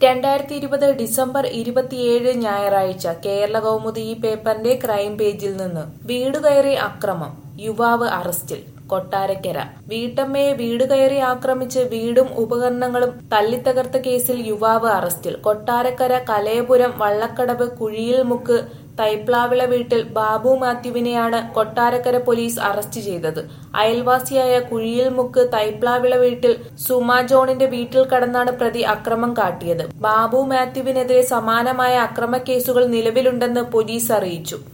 രണ്ടായിരത്തി ഇരുപത് ഡിസംബർ ഇരുപത്തിയേഴ് ഞായറാഴ്ച കേരള കൗമുദി ഈ പേപ്പറിന്റെ ക്രൈം പേജിൽ നിന്ന് വീട് കയറി അക്രമം യുവാവ് അറസ്റ്റിൽ കൊട്ടാരക്കര വീട്ടമ്മയെ വീട് കയറി ആക്രമിച്ച് വീടും ഉപകരണങ്ങളും തല്ലിത്തകർത്ത കേസിൽ യുവാവ് അറസ്റ്റിൽ കൊട്ടാരക്കര കലയപുരം വള്ളക്കടവ് കുഴിയിൽ മുക്ക് തൈപ്ലാവിള വീട്ടിൽ ബാബു മാത്യുവിനെയാണ് കൊട്ടാരക്കര പോലീസ് അറസ്റ്റ് ചെയ്തത് അയൽവാസിയായ കുഴിയിൽ മുക്ക് തൈപ്ലാവിള വീട്ടിൽ സുമ ജോണിന്റെ വീട്ടിൽ കടന്നാണ് പ്രതി അക്രമം കാട്ടിയത് ബാബു മാത്യുവിനെതിരെ സമാനമായ അക്രമ കേസുകൾ നിലവിലുണ്ടെന്ന് പോലീസ് അറിയിച്ചു